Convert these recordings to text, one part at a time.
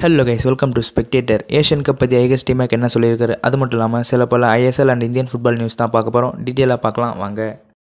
hello guys welcome to spectator Asian Cup பற்றி ஐகஸ் டீமேக் என்ன சொல்லியிருக்காரு அது மட்டும் இல்லாமல் சில பல ISL and Indian football news தான் பார்க்க போகிறோம் டீட்டெயிலாக பார்க்கலாம் வாங்க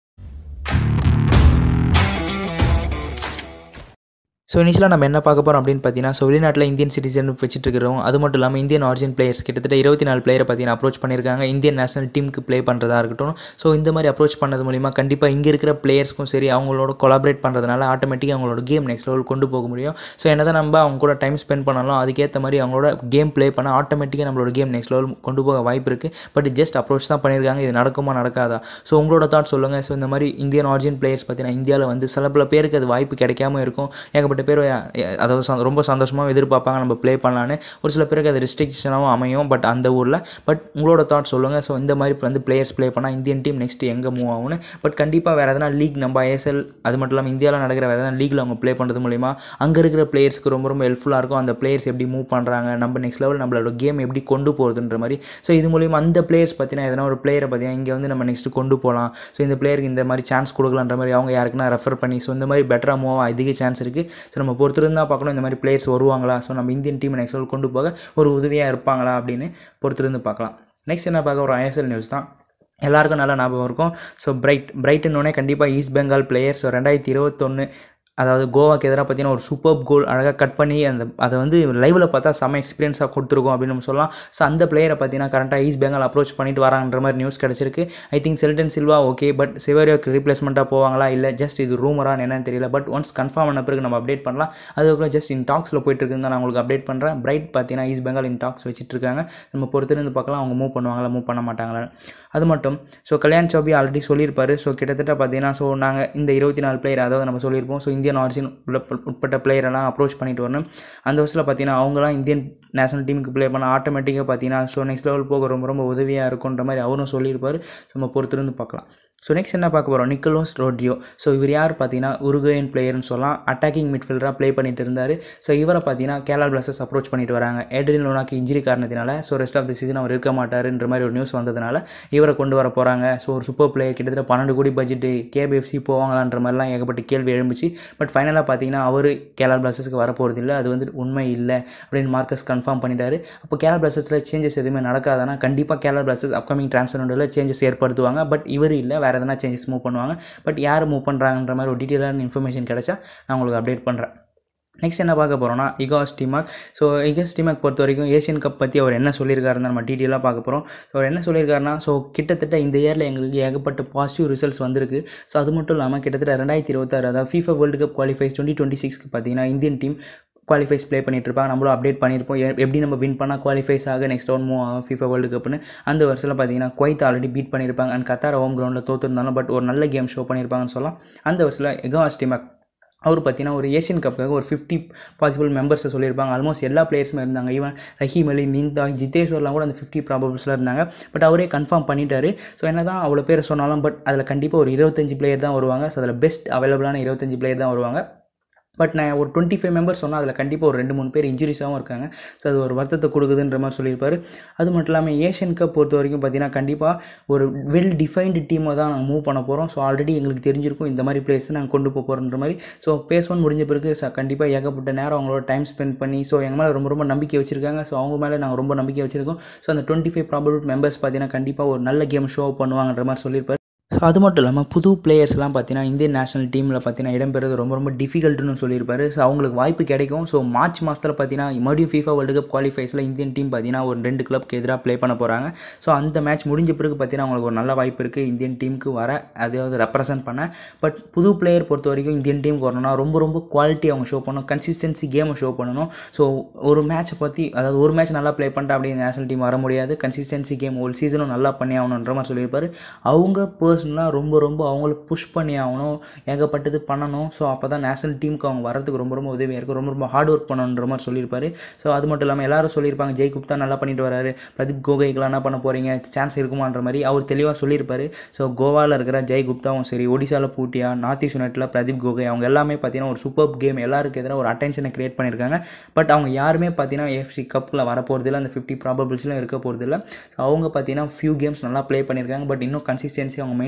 ஸோ இனிஷியலாக நம்ம என்ன பார்க்க போகிறோம் அப்படின்னு பார்த்தீங்கன்னா ஸோ வெளிநாட்டில் இந்தியன் சிட்டிசன் வச்சுட்டு இருக்கிறோம் அது மட்டும் இல்லாமல் இந்தியன் ஆரிஜின் பிளேயர்ஸ் கிட்டத்தட்ட இருபத்தி நாலு பிளேயரை பார்த்தீங்கன்னா அப்ரோச் பண்ணியிருக்காங்க இந்தியன் நேஷனல் டீமுக்கு ப்ளே பண்ணுறதா இருக்கட்டும் ஸோ இந்த மாதிரி அப்ரோச் பண்ணது மூலிமா கண்டிப்பாக இங்கே இருக்கிற பிளேயர்ஸ்க்கும் சரி அவங்களோட கொலாபரேட் பண்ணுறதுனால ஆட்டோமேட்டிக்காக அவங்களோட கேம் நெக்ஸ்ட் லெவல் கொண்டு போக முடியும் ஸோ என்ன தான் நம்ம அவங்க கூட டைம் ஸ்பெண்ட் பண்ணாலும் அதுக்கேற்ற மாதிரி அவங்களோட கேம் ப்ளே பண்ண ஆட்டோமேட்டிக்காக நம்மளோட கேம் நெக்ஸ்ட் லெவல் கொண்டு போக வாய்ப்பு இருக்குது பட் ஜஸ்ட் அப்ரோச் தான் பண்ணியிருக்காங்க இது நடக்குமா நடக்காதா ஸோ உங்களோட தாட் சொல்லுங்கள் ஸோ இந்த மாதிரி இந்தியன் ஆரிஜின் பிளேயர்ஸ் பார்த்தீங்கன்னா இந்தியாவில் வந்து சில பல பேருக்கு அது வாய்ப்பு கிடைக்காம இருக்கும் ஏகப்பட்ட பேர் அதாவது சந்த- ரொம்ப சந்தோஷமாக எதிர்பார்ப்பாங்க நம்ம ப்ளே பண்ணலான்னு ஒரு சில பேருக்கு அது ரெஸ்ட்ரிக்ஷனாகவும் அமையும் பட் அந்த ஊரில் பட் உங்களோட தாட் சொல்லுங்கள் ஸோ இந்த மாதிரி வந்து பிளேயர்ஸ் ப்ளே பண்ணால் இந்தியன் டீம் நெக்ஸ்ட் எங்கே மூவ் ஆகும்னு பட் கண்டிப்பாக வேறு எதனா லீக் நம்ம ஐஎஸ்எல் அது மட்டும் இல்லாமல் இந்தியாவில் நடக்கிற வேறு எதனா லீக்கில் அவங்க ப்ளே பண்ணுறது மூலிமா அங்கே இருக்கிற பிளேயர்ஸ்க்கு ரொம்ப ரொம்ப ஹெல்ப்ஃபுல்லாக இருக்கும் அந்த பிளேயர்ஸ் எப்படி மூவ் பண்ணுறாங்க நம்ம நெக்ஸ்ட் லெவல் நம்மளோட கேம் எப்படி கொண்டு போகிறதுன்ற மாதிரி ஸோ இது மூலிமா அந்த பிளேயர்ஸ் பார்த்தீங்கன்னா எதனா ஒரு பிளேயரை பார்த்தீங்கன்னா இங்கே வந்து நம்ம நெக்ஸ்ட் கொண்டு போகலாம் ஸோ இந்த பிளேயருக்கு இந்த மாதிரி சான்ஸ் கொடுக்கலான்ற மாதிரி அவங்க யாருக்குன்னா ரெஃபர் பண்ணி ஸோ இந்த மாதிரி பெட்டராக மூவ் அதிக சான்ஸ் இருக்குது ஸோ நம்ம பொறுத்திருந்து தான் பார்க்கணும் இந்த மாதிரி பிளேயர்ஸ் வருவாங்களா ஸோ நம்ம இந்தியன் டீம் நெக்ஸ்ட் லெவல் கொண்டு போக ஒரு உதவியாக இருப்பாங்களா அப்படின்னு பொறுத்திருந்து பார்க்கலாம் நெக்ஸ்ட் என்ன பார்க்க ஒரு ஐஎஸ்எல் நியூஸ் தான் எல்லாருக்கும் நல்ல ஞாபகம் இருக்கும் ஸோ பிரைட் பிரைட்டுன்னொடனே கண்டிப்பாக ஈஸ்ட் பெங்கால் பிளேயர் ஸோ ரெண்டாயிரத்தி இருபத்தொன்று அதாவது கோவாக்கு எதிராக பார்த்தீங்கன்னா ஒரு சூப்பர் கோல் அழகாக கட் பண்ணி அந்த அதை வந்து லைவில் பார்த்தா செம்ம எக்ஸ்பீரியன்ஸாக கொடுத்துருக்கோம் அப்படின்னு நம்ம சொல்லலாம் ஸோ அந்த பிளேயரை பார்த்தீங்கன்னா கரெக்டாக ஈஸ்ட் பெங்கால் அப்ரோச் பண்ணிட்டு வராங்கன்ற மாதிரி நியூஸ் கிடச்சிருக்கு ஐ திங்க் செல்டன் சில்வா ஓகே பட் சிவரியோக்கு ரீப்ளேஸ்மெண்ட்டாக போவாங்களா இல்லை ஜஸ்ட் இது ரூமரான்னு என்னன்னு தெரியல பட் ஒன்ஸ் கன்ஃபார்ம் பண்ண பிறகு நம்ம அப்டேட் பண்ணலாம் அதுக்கப்புறம் ஜஸ்ட் இன் டாக்ஸில் போயிட்டு இருக்குங்க நான் உங்களுக்கு அப்டேட் பண்ணுறேன் பிரைட் பார்த்தீங்கன்னா ஈஸ்ட் பெங்கால் இன் டாக்ஸ் வச்சுட்டு இருக்காங்க நம்ம பொறுத்திருந்து பார்க்கலாம் அவங்க மூவ் பண்ணுவாங்களா மூவ் பண்ண மாட்டாங்களா அது மட்டும் ஸோ கல்யாண் சௌபி ஆல்ரெடி சொல்லியிருப்பாரு ஸோ கிட்டத்தட்ட பார்த்தீங்கன்னா ஸோ நாங்கள் இந்த இருபத்தி நாலு பிளேயர் அதாவது நம்ம சொல்லியிருப்போம் ஸோ இந்தியன் ஆரிஜின் உள்ள உட்பட்ட பிளேயரெல்லாம் அப்ரோச் பண்ணிட்டு வரணும் அந்த வருஷத்தில் பார்த்தீங்கன்னா அவங்களாம் இந்தியன் நேஷனல் டீமுக்கு ப்ளே பண்ண ஆட்டோமேட்டிக்காக பார்த்தீங்கன்னா ஸோ நெக்ஸ்ட் லெவல் போக ரொம்ப ரொம்ப உதவியாக இருக்குன்ற மாதிரி அவரும் சொல்லியிருப்பார் ஸோ நம்ம பொறுத்திருந்து பார்க்கலாம் ஸோ நெக்ஸ்ட் என்ன பார்க்க போகிறோம் நிக்கலோஸ் ரோட்ரியோ ஸோ இவர் யார் பார்த்தீங்கன்னா உருகுவேன் பிளேயர்னு சொல்லலாம் அட்டாக்கிங் மிட்ஃபீல்டராக ப்ளே பண்ணிட்டு இருந்தார் ஸோ இவரை பார்த்தீங்கன்னா கேரளா பிளாஸ்டர்ஸ் அப்ரோச் பண்ணிட்டு வராங்க ஏட்ரின் லோனாக்கு இன்ஜுரி காரணத்தினால so rest of the season அவர் இருக்க மாட்டாருன்ற மாதிரி ஒரு நியூஸ் வந்ததுனால இவரை கொண்டு வர போகிறாங்க ஸோ ஒரு சூப்பர் பிளேயர் கிட்டத்தட்ட பன்னெண்டு கோடி பட்ஜெட்டு கேபிஎஃப்சி போவாங்களான்ற மாதிரிலாம் ஏகப்பட்ட கேள்வி எழும்பிச்சு பட் ஃபைனலாக பார்த்தீங்கன்னா அவர் கேரளா பிளாஸ்டர்ஸ்க்கு வர போகிறது இல்லை அது வந்து உண்மை இல்லை அப்படின்னு மார்க்கஸ் கன்ஃபார்ம் பண்ணிட்டாரு அப்போ கேரளா பிளாஸ்டர்ஸில் சேஞ்சஸ் எதுவுமே நடக்காதானா கண்டிப்பாக கேரளா பிளாஸ்டர்ஸ் அப்கமிங் ட்ரான்ஸ்ஃபர் விண்டோவில் சேஞ்சஸ் ஏற்படுத்துவாங்க பட் இவர் இல்லை வேறு எதனா சேஞ்சஸ் மூவ் பண்ணுவாங்க பட் யார் மூவ் பண்ணுறாங்கன்ற மாதிரி ஒரு டீட்டெயிலான இன்ஃபர்மேஷன் கிடைச்சா நான் உங்களுக்கு அப்டேட் பண்ணுறேன் நெக்ஸ்ட் என்ன பார்க்க போகிறோம்னா இகாஸ் டிமாக் ஸோ இகாஸ் டிமாக் பொறுத்த வரைக்கும் ஏஷியன் கப் பற்றி அவர் என்ன சொல்லியிருக்காருன்னு நம்ம டீட்டெயிலாக பார்க்க போகிறோம் ஸோ அவர் என்ன சொல்லியிருக்காருன்னா ஸோ கிட்டத்தட்ட இந்த இயரில் எங்களுக்கு ஏகப்பட்ட பாசிட்டிவ் ரிசல்ட்ஸ் வந்திருக்கு ஸோ அது மட்டும் இல்லாமல் கிட்டத்தட்ட ரெண்டாயிரத்தி இருபத்தாறு அதாவது FIFA World Cup qualifiers twenty twenty சிக்ஸ்க்கு பார்த்தீங்கன்னா இந்தியன் டீம் குவாலிஃபைஸ் ப்ளே பண்ணிட்டு இருப்பாங்க நம்மளும் அப்டேட் பண்ணியிருப்போம் எ- எப்படி நம்ம வின் பண்ணால் குவாலிஃபைஸ் ஆக நெக்ஸ்ட் ரவுண்ட் மூவ் ஆகும் FIFA வேர்ல்டு கப்னு அந்த வருஷத்தில் பார்த்தீங்கன்னா குவைத் ஆல்ரெடி பீட் பண்ணியிருப்பாங்க அண்ட் கத்தார் ஹோம் கிரவுண்டில் தோற்றுருந்தாலும் பட் ஒரு நல்ல கேம் ஷோ பண்ணியிருப்பாங்கன்னு சொல்லலாம் அந்த வருஷத்தில் எகாஸ் டிமாக் அவர் பார்த்தீங்கன்னா ஒரு ஏஷியன் கப்புக்காக ஒரு ஃபிஃப்டி பாசிபிள் மெம்பர்ஸை சொல்லியிருப்பாங்க ஆல்மோஸ்ட் எல்லா பிளேயர்ஸுமே இருந்தாங்க ஈவன் ரஹீம் அலி நிந்தா ஜிதேஷ்வர்லாம் கூட அந்த ஃபிஃப்டி ப்ராபபிள்ஸில் இருந்தாங்க பட் அவரே கன்ஃபார்ம் பண்ணிட்டாரு ஸோ என்ன தான் அவ்வளோ பேர் சொன்னாலும் பட் அதில் கண்டிப்பாக ஒரு இருபத்தஞ்சு பிளேயர் தான் வருவாங்க ஸோ அதில் பெஸ்ட் அவைலபிளான இருபத்தஞ்சு பிளேயர் தான் வருவாங்க பட் நான் ஒரு டுவெண்ட்டி ஃபைவ் மெம்பர்ஸ் சொன்னால் அதில் கண்டிப்பாக ஒரு ரெண்டு மூணு பேர் இன்ஜுரிஸாகவும் இருக்காங்க ஸோ அது ஒரு வருத்தத்தை கொடுக்குதுன்ற மாதிரி சொல்லியிருப்பாரு அது மட்டும் இல்லாமல் ஏஷியன் கப் பொறுத்த வரைக்கும் பார்த்தீங்கன்னா கண்டிப்பாக ஒரு வெல் டிஃபைன்டு டீமை தான் நாங்கள் மூவ் பண்ண போகிறோம் ஸோ ஆல்ரெடி எங்களுக்கு தெரிஞ்சிருக்கும் இந்த மாதிரி பிளேஸ் நாங்கள் கொண்டு போக போகிறோன்ற மாதிரி ஸோ பேசுவோம் முடிஞ்ச பிறகு ச கண்டிப்பாக ஏகப்பட்ட நேரம் அவங்களோட டைம் ஸ்பெண்ட் பண்ணி ஸோ எங்கள் மேலே ரொம்ப ரொம்ப நம்பிக்கை வச்சிருக்காங்க ஸோ அவங்க மேலே நாங்கள் ரொம்ப நம்பிக்கை வச்சிருக்கோம் ஸோ அந்த டுவெண்ட்டி ஃபைவ் ப்ராபபிள் மெம்பர்ஸ் பார்த்தீங்கன்னா கண்டிப்பாக ஒரு நல்ல கேம் ஷோ பண்ணுவாங்கன்ற மாதிரி சொல்லியிருப்பாரு ஸோ அது மட்டும் இல்லாமல் புது பிளேயர்ஸ்லாம் பார்த்தீங்கன்னா இந்தியன் நேஷனல் டீமில் பார்த்தீங்கன்னா இடம்பெறது ரொம்ப ரொம்ப டிஃபிகல்ட்டுன்னு சொல்லியிருப்பாரு ஸோ அவங்களுக்கு வாய்ப்பு கிடைக்கும் ஸோ மார்ச் மாதத்தில் பார்த்தீங்கன்னா மறுபடியும் FIFA வேர்ல்டு கப் குவாலிஃபைஸில் இந்தியன் டீம் பார்த்தீங்கன்னா ஒரு ரெண்டு கிளப்க்கு எதிராக ப்ளே பண்ண போகிறாங்க ஸோ அந்த மேட்ச் முடிஞ்ச பிறகு பார்த்தீங்கன்னா அவங்களுக்கு ஒரு நல்ல வாய்ப்பு இருக்குது இந்தியன் டீமுக்கு வர அதாவது ரெப்ரசன்ட் பண்ண பட் புது பிளேயர் பொறுத்த வரைக்கும் இந்தியன் டீமுக்கு வரணும்னா ரொம்ப ரொம்ப குவாலிட்டி அவங்க ஷோ பண்ணணும் கன்சிஸ்டன்சி கேமை ஷோ பண்ணணும் ஸோ ஒரு மேட்ச்சை பற்றி அதாவது ஒரு மேட்ச் நல்லா ப்ளே பண்ணிட்டா அப்படியே நேஷனல் டீம் வர முடியாது கன்சிஸ்டன்சி கேம் ஒரு சீசனும் நல்லா பண்ணி ஆகணுன்ற மாதிரி சொல்லியிருப்பாரு அவங்க பர்சனலாக ரொம்ப ரொம்ப அவங்கள புஷ் பண்ணி ஆகணும் ஏகப்பட்டது பண்ணணும் ஸோ அப்போ தான் நேஷனல் டீமுக்கு அவங்க வரதுக்கு ரொம்ப ரொம்ப உதவியாக இருக்கும் ரொம்ப ரொம்ப ஹார்ட் ஒர்க் பண்ணணுன்ற மாதிரி சொல்லியிருப்பாரு ஸோ அது மட்டும் இல்லாமல் எல்லாரும் சொல்லியிருப்பாங்க ஜெய் குப்தா நல்லா பண்ணிட்டு வராரு பிரதீப் கோகைக்கெலாம் என்ன பண்ண போகிறீங்க சான்ஸ் இருக்குமான்ற மாதிரி அவர் தெளிவாக சொல்லியிருப்பாரு ஸோ கோவாவில் இருக்கிற ஜெய் குப்தாவும் சரி ஒடிசாவில் பூட்டியா நார்த் ஈஸ்ட் யுனைட்டில் பிரதீப் கோகை அவங்க எல்லாமே பார்த்தீங்கன்னா ஒரு சூப்பர் கேம் எல்லாருக்கு எதிராக ஒரு அட்டென்ஷனை கிரியேட் பண்ணியிருக்காங்க பட் அவங்க யாருமே பார்த்தீங்கன்னா ஏஎஃப்சி கப்பில் வர போகிறதில்ல அந்த ஃபிஃப்டி ப்ராபபிள்ஸ்லாம் இருக்க போகிறதில்ல ஸோ அவங்க பார்த்தீங்கன்னா ஃபியூ கேம்ஸ் நல்லா ப்ளே பண்ணியிருக்காங்க பட் இன்னும் கன்சிஸ்டன்சி அவங்க மெயின்டைன்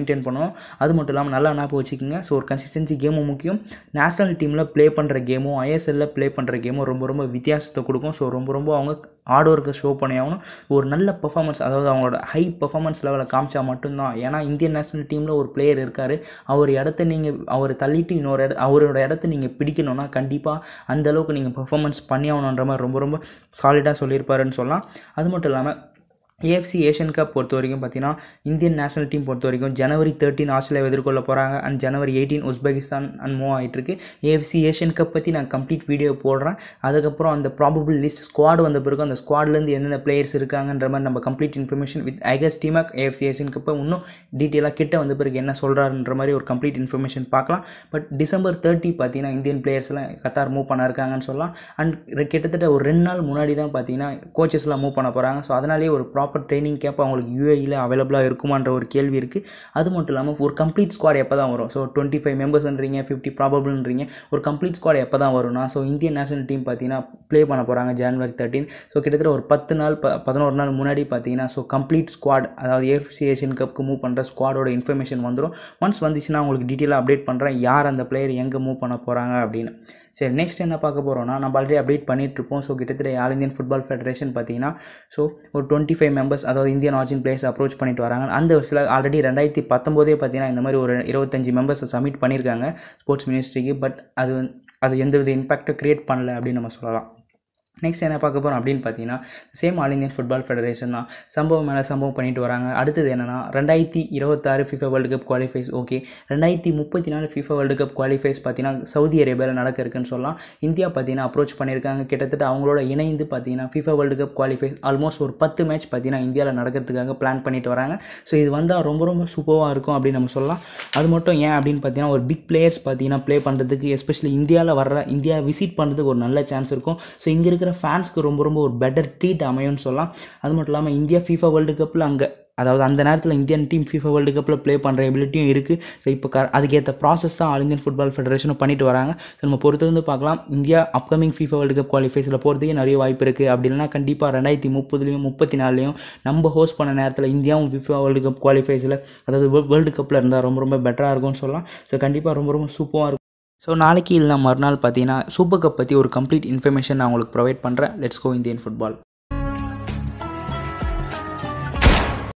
மெயின்டைன் பண்ணணும் அது மட்டும் இல்லாமல் நல்லா ஞாபகம் வச்சுக்கோங்க ஸோ ஒரு கன்சிஸ்டன்சி கேமும் முக்கியம் நேஷனல் டீமில் ப்ளே பண்ணுற கேமும் ஐஎஸ்எல்ல ப்ளே பண்ணுற கேமும் ரொம்ப ரொம்ப வித்தியாசத்தை கொடுக்கும் ஸோ ரொம்ப ரொம்ப அவங்க ஹார்ட் ஒர்க்கை ஷோ பண்ணி ஆகணும் ஒரு நல்ல பெர்ஃபார்மன்ஸ் அதாவது அவங்களோட ஹை பெர்ஃபார்மன்ஸ் லெவலில் காமிச்சா மட்டும்தான் ஏன்னா இந்தியன் நேஷனல் டீமில் ஒரு பிளேயர் இருக்கார் அவர் இடத்த நீங்கள் அவர் தள்ளிட்டு இன்னொரு இட அவரோட இடத்த நீங்கள் பிடிக்கணும்னா கண்டிப்பாக அந்த அளவுக்கு நீங்கள் பெர்ஃபார்மன்ஸ் பண்ணி ஆகணுன்ற மாதிரி ரொம்ப ரொம்ப சாலிடாக சொல்லியிருப்பாருன்னு சொல்லலாம் அது மட்டும் இல்லாமல் ஏஎஃப்சி ஏஷியன் கப் பொறுத்த வரைக்கும் பார்த்தீங்கன்னா இந்தியன் நேஷனல் டீம் பொறுத்த வரைக்கும் ஜனவரி தேர்ட்டின் ஆஸ்திரேலியா எதிர்கொள்ள போகிறாங்க and January eighteen Uzbekistan and move ஆகிட்டுருக்கு ஏஎஃப்சி ஏஷியன் கப் பற்றி நான் கம்ப்ளீட் வீடியோ போடுறேன் அதுக்கப்புறம் அந்த ப்ராபபிள் லிஸ்ட் ஸ்குவாட் வந்த பிறகு அந்த ஸ்குவாட்லேருந்து எந்தெந்த பிளேயர்ஸ் இருக்காங்கன்ற மாதிரி நம்ம கம்ப்ளீட் இன்ஃபர்மேஷன் வித் ஐகஸ் டீமாக் ஏஎஃப்சி ஏஷியன் கப்பை இன்னும் டீட்டெயிலாக கிட்ட வந்த பிறகு என்ன சொல்கிறாருன்ற மாதிரி ஒரு கம்ப்ளீட் இன்ஃபர்மேஷன் பார்க்கலாம் பட் டிசம்பர் தேர்ட்டி பார்த்தீங்கன்னா இந்தியன் பிளேயர்ஸ்லாம் கத்தார் மூவ் பண்ண இருக்காங்கன்னு சொல்லலாம் அண்ட் கிட்டத்தட்ட ஒரு ரெண்டு நாள் முன்னாடி தான் பார்த்தீங்கன்னா கோச்சஸ்லாம் மூவ் பண்ண போகிறாங்க ஸோ அதனாலேயே ஒரு ப்ராப்பர் ட்ரைனிங் கேம்ப் அவங்களுக்கு யூஏயில் அவைலபிளாக இருக்குமான்ற ஒரு கேள்வி இருக்குது அது மட்டும் இல்லாமல் ஒரு கம்ப்ளீட் ஸ்குவாட் எப்போ தான் வரும் ஸோ டுவெண்ட்டி ஃபைவ் மெம்பர்ஸ்ன்றீங்க ஃபிஃப்டி ப்ராபபிள்ன்றீங்க ஒரு கம்ப்ளீட் ஸ்குவாட் எப்போ தான் வரும்னா ஸோ இந்தியன் நேஷனல் டீம் பார்த்தீங்கன்னா ப்ளே பண்ண போகிறாங்க ஜனவரி தேர்ட்டின் ஸோ கிட்டத்தட்ட ஒரு பத்து நாள் ப பதினோரு நாள் முன்னாடி பார்த்தீங்கன்னா ஸோ கம்ப்ளீட் ஸ்குவாட் அதாவது ஏஎஃப்சி ஏஷியன் கப்புக்கு மூவ் பண்ணுற ஸ்குவாடோட இன்ஃபர்மேஷன் வந்துடும் ஒன்ஸ் வந்துச்சுன்னா உங்களுக்கு டீட்டெயிலாக அப்டேட் பண்ணுறேன் யார் அந்த பிளேயர் எங்கே மூவ் பண்ண போகிறாங்க அப்படின்னு சரி நெக்ஸ்ட் என்ன பார்க்க போகிறோம்னா நம்ம ஆல்ரெடி அப்டேட் பண்ணிகிட்ருப்போம் ஸோ கிட்டத்தட்ட ஆல் இந்தியன் ஃபுட்பால் ஃபெடரேஷன் பார்த்தீங்கன்னா ஸோ ஒரு டுவெண்ட்டி ஃபைவ் மெம்பர்ஸ் அதாவது இந்தியன் ஆர்ஜின் பிளேயர்ஸ் அப்ரோச் பண்ணிட்டு வராங்க அந்த வருஷத்தில் ஆல்ரெடி ரெண்டாயிரத்தி பத்தொம்போதே பார்த்தீங்கன்னா இந்த மாதிரி ஒரு இருபத்தஞ்சி மெம்பர்ஸை சப்மிட் பண்ணியிருக்காங்க ஸ்போர்ட்ஸ் மினிஸ்ட்ரிக்கு பட் அது வந்து அது எந்தவித இம்பாக்டும் க்ரியேட் பண்ணல அப்படின்னு நம்ம சொல்லலாம் நெக்ஸ்ட் என்ன பார்க்க போகிறோம் அப்படின்னு பார்த்தீங்கன்னா same all Indian football federation தான் சம்பவம் மேலே சம்பவம் பண்ணிட்டு வராங்க அடுத்தது என்னென்னா ரெண்டாயிரத்தி இருபத்தாறு FIFA World Cup qualifiers okay ரெண்டாயிரத்தி முப்பத்தி நாலு ஃபிஃபா வேர்ல்டு கப் குவாலிஃபைஸ் பார்த்தீங்கன்னா சவுதி அரேபியாவில் நடக்க இருக்குன்னு சொல்லலாம் இந்தியா பார்த்தீங்கன்னா அப்ரோச் பண்ணியிருக்காங்க கிட்டத்தட்ட அவங்களோட இணைந்து பார்த்தீங்கன்னா FIFA World Cup qualifiers almost ஒரு பத்து மேட்ச் பார்த்தீங்கன்னா இந்தியாவில் நடக்கிறதுக்காக பிளான் பண்ணிட்டு வராங்க ஸோ இது வந்தால் ரொம்ப ரொம்ப சூப்பராக இருக்கும் அப்படின்னு நம்ம சொல்லலாம் அது மட்டும் ஏன் அப்படின்னு பார்த்தீங்கன்னா ஒரு பிக் பிளேயர்ஸ் பார்த்தீங்கன்னா ப்ளே பண்ணுறதுக்கு எஸ்பெஷலி இந்தியாவில் வர்ற இந்தியா விசிட் பண்ணுறதுக்கு ஒரு நல்ல சான்ஸ் இருக்கும் ஸோ இங்கே இருக்கிற ஃபேன்ஸ்க்கு ரொம்ப ரொம்ப ஒரு பெட்டர் ட்ரீட் அமையும்னு சொல்லலாம் அது மட்டும் இல்லாமல் இந்தியா ஃபீஃபா வேர்ல்டு கப்பில் அங்கே அதாவது அந்த நேரத்தில் இந்தியன் டீம் ஃபீஃபா வேர்ல்டு கப்பில் ப்ளே பண்ணுற எபிலிட்டியும் இருக்குது ஸோ இப்போ க அதுக்கேற்ற ப்ராசஸ் தான் ஆல் இந்தியன் ஃபுட்பால் ஃபெடரேஷனும் பண்ணிட்டு வராங்க ஸோ நம்ம பொறுத்து வந்து பார்க்கலாம் India upcoming FIFA World Cup குவாலிஃபைஸில் போகிறதுக்கே நிறைய வாய்ப்பு இருக்குது அப்படி இல்லைனா கண்டிப்பாக ரெண்டாயிரத்தி முப்பதுலையும் முப்பத்தி நாலுலையும் நம்ம ஹோஸ்ட் பண்ண நேரத்தில் இந்தியாவும் ஃபீஃபா வேர்ல்டு கப் குவாலிஃபைஸில் அதாவது வேர்ல்டு கப்பில் இருந்தால் ரொம்ப ரொம்ப பெட்டராக இருக்கும்னு சொல்லலாம் ஸோ கண்டிப்பாக ரொம்ப ரொம்ப சூப்பராக இருக்கும் ஸோ நாளைக்கு இல்லைனா மறுநாள் பார்த்தீங்கன்னா சூப்பர் கப் பற்றி ஒரு கம்ப்ளீட் இன்ஃபர்மேஷன் நான் உங்களுக்கு ப்ரொவைட் பண்ணுறேன் லெட்ஸ் கோ இந்தியன் ஃபுட்பால்